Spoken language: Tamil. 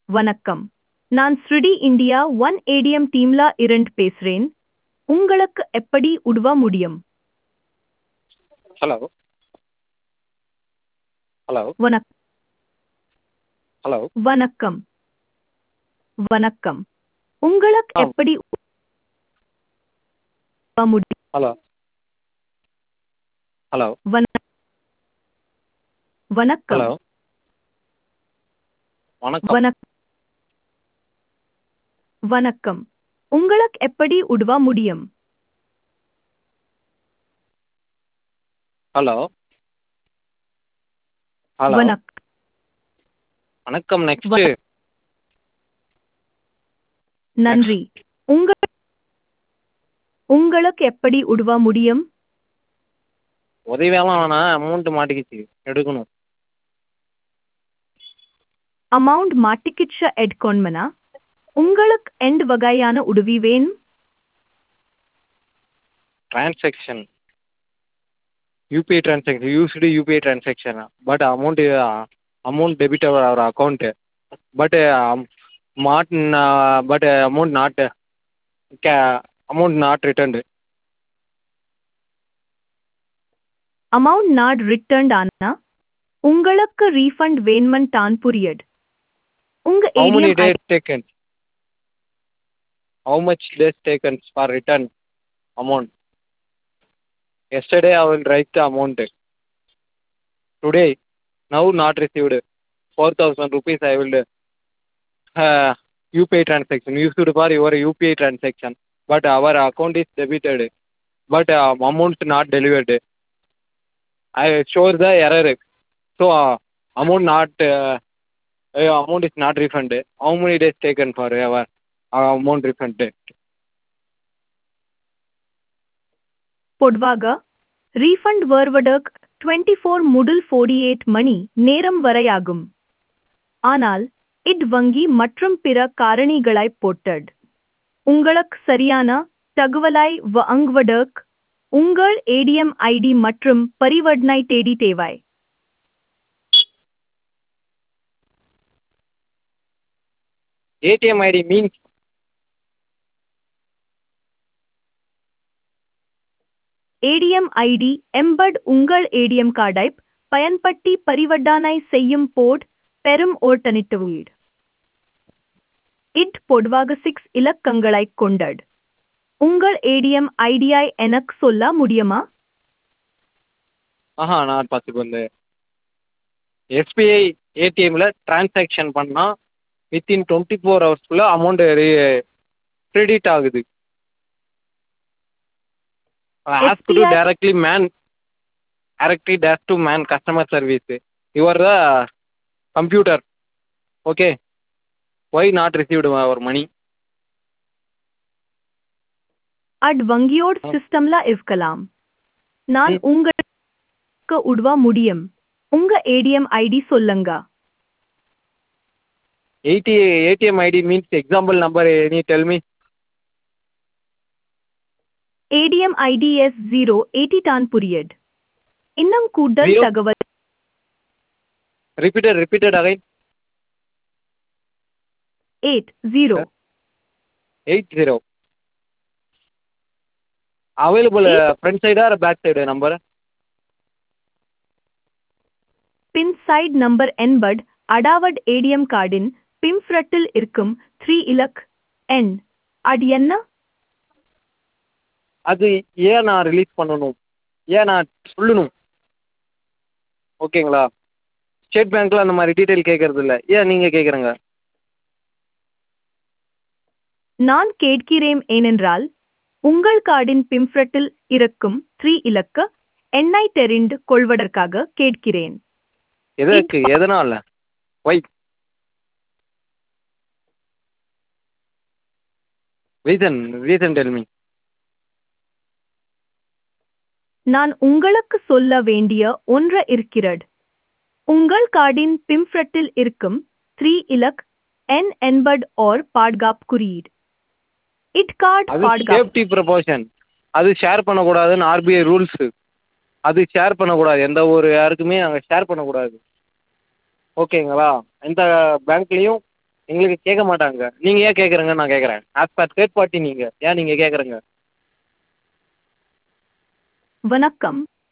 வணக்கம் நான் ஸ்ருடி இந்தியா ஒன் ஏடிஎம் டீம்ல இருந்து பேசுறேன் உங்களுக்கு எப்படி உதவ முடியும் ஹலோ ஹலோ வணக் ஹலோ வணக்கம் வணக்கம் உங்களுக்கு ஆ. எப்படி உதவ முடியும் ஹலோ ஹலோ வண- வணக்கம் ஹலோ வணக்கம் வணக் வணக்கம் உங்களுக்கு எப்படி உதவ முடியும் ஹலோ ஹலோ வணக் வணக்கம் நெக்ஸ்ட் வண- நன்றி உங்க உங்களுக்கு எப்படி உதவ முடியும் உதவியெல்லாம் வேணாம் அமௌண்ட் மாட்டிக்கிச்சு எடுக்கணும் அமௌண்ட் மாட்டிக்கிச்ச எடுக்கணும்னா உங்களுக்கு எந்த வகையான உதவி வேணும் transaction UPI transaction used UPI transaction but amount amount debit our our account but mat but amount not amount not returned amount not return ஆனா உங்களுக்கு ரீஃபண்ட் வேணுமன் தான் புரியட் உங்க How many ATM days taken? How much days taken for return amount? Yesterday I will write the amount. Today, now not received. 4000 rupees I will uh, UPI transaction. Used for your UPI transaction. But our account is debited. But uh, amount not delivered. I show the error. So uh, amount not uh, uh, amount is not refunded. How many days taken for our uh, amount refunded? பொதுவாக ரீஃபண்ட் வருவதற்கு டுவெண்ட்டி ஃபோர் முதல் ஃபோர்டி எயிட் மணி நேரம் வரையாகும் ஆனால் இட் வங்கி மற்றும் பிற காரணிகளாய் போட்டட் உங்களுக்கு சரியான தகவலாய் வழங்குவதற்கு உங்கள் ஏடிஎம் ஐடி மற்றும் பரிவர்த்தனை தேதி தேவை ATM ID means ATM ID எம்பட் உங்கள் ஏடிஎம் கார்டை பயன்படுத்தி பரிவர்த்தனை செய்யும் போட் பெரும் ஓர் தனித்த வீடு இட் பொதுவாக சிக்ஸ் இலக்கங்களைக் கொண்டது உங்கள் ஏடிஎம் ஐடியை எனக்கு சொல்ல முடியுமா ஆஹா நாட் பாசிபிள் எஸ்பிஐ ஏடிஎம்மில் டிரான்சாக்ஷன் பண்ணால் வித்தின் டுவெண்ட்டி ஃபோர் ஹவர்ஸ்க்குள்ளே அமௌண்ட்டு கிரெடிட் ஆகுது ask to SBI directly man directly dash to man customer service your the computer okay why not received our money at வங்கியோட் ஆ. சிஸ்டம்ல இருக்கலாம் நான் ம். உங்களுக்கு உதவ முடியும் உங்க ஏடிஎம் ஐடி சொல்லுங்க eighty ATM ID means example number any tell me ATM ID yes zero eighty டான் புரியட் இன்னும் கூடுதல் Zero? தகவல் repeated repeated again eight zero eight zero available front சைடா பேக் சைடு நம்பர் பின் சைட் நம்பர் என்பட் அடாவட் ஏடிஎம் கார்டின் பிம்ஃப்ரட்டில் இருக்கும் த்ரீ இலக் எண் அது என்ன அது ஏன் நான் ரிலீஸ் பண்ணணும் ஏன் நான் சொல்லணும் ஓகேங்களா ஸ்டேட் பேங்க்கில் அந்த மாதிரி டீட்டெயில் கேட்கறது இல்லை ஏன் நீங்கள் கேட்குறங்க நான் கேட்கிறேன் ஏனென்றால் உங்கள் கார்டின் பிம்ஃப்ரட்டில் இருக்கும் த்ரீ இலக்க எண்ணை தெரிந்து கொள்வதற்காக கேட்கிறேன் எதற்கு எதனால் why reason reason tell me நான் உங்களுக்கு சொல்ல வேண்டிய ஒன்று இருக்கிறது உங்கள் கார்டின் பிம்ஃப்ரட்டில் இருக்கும் த்ரீ இலக் என் என்பட் ஓர் பாட்காப் குறியீடு இட் கார்டு அது பாட்காப் சேஃப்டி ப்ரொபோஷன் அது ஷேர் பண்ணக்கூடாதுன்னு ஆர்பிஐ ரூல்ஸு அது ஷேர் பண்ணக்கூடாது எந்த ஒரு யாருக்குமே நாங்கள் ஷேர் பண்ணக்கூடாது ஓகேங்களா எந்த பேங்க்லேயும் எங்களுக்கு கேட்க மாட்டாங்க நீங்கள் ஏன் கேட்குறீங்கன்னு நான் கேட்குறேன் ஆஸ் பர் தேர்ட் பார்ட்டி நீங்கள் ஏன் நீங்கள் கேட்குறீங்க வணக்கம்